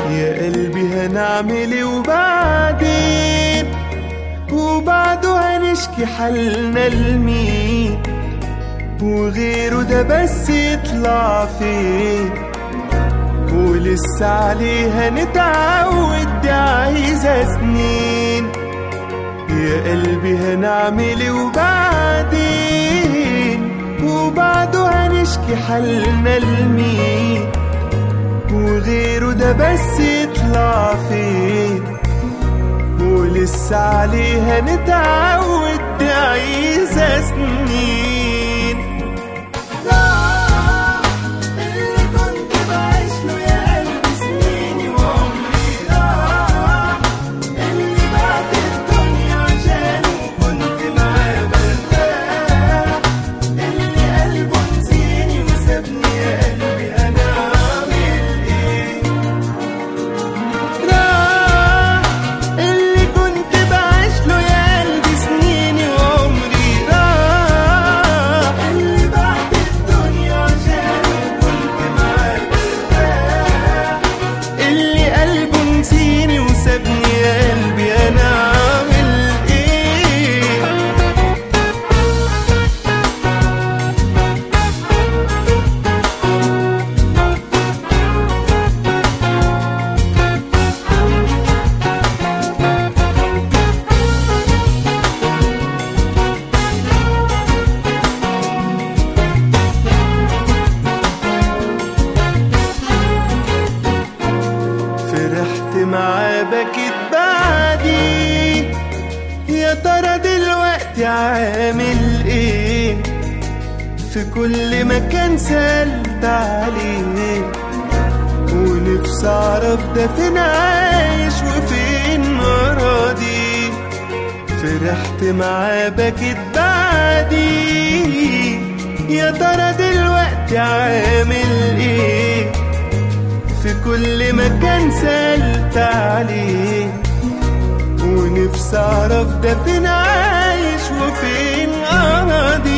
يا قلبي هنعمل ايه وبعدين وبعده هنشكي حالنا لمين وغيره ده بس يطلع فين ولسه عليها نتعود دي عايزة سنين يا قلبي هنعمل ايه وبعدين وبعده هنشكي حالنا لمين وغيره ده بس يطلع فين ولسه عليها نتعود دي عايزة سنين لا اللي كنت بعيش له يا قلبي سنيني وعمري راح اللي بعت الدنيا عشانه كنت معاه برتاح اللي قلبه نسيني وسابني يا قلبي انا اعمل ايه راح اللي كنت بعيش له يا قلبي سنيني وعمري راح اللي بعت الدنيا عشانه كنت معاه برتاح اللي قلبه نسيني وسابني يا قلبي انا اعمل ايه فرحت معاه بكيت بعدي يا ترى دلوقتي عامل ايه في كل مكان سألت عليه ونفسي اعرف ده فين عايش وفين راضي فرحت معاه بكيت بعدي يا ترى دلوقتي عامل ايه في كل مكان سألت عليه ونفسي أعرف ده فين عايش وفين أراضي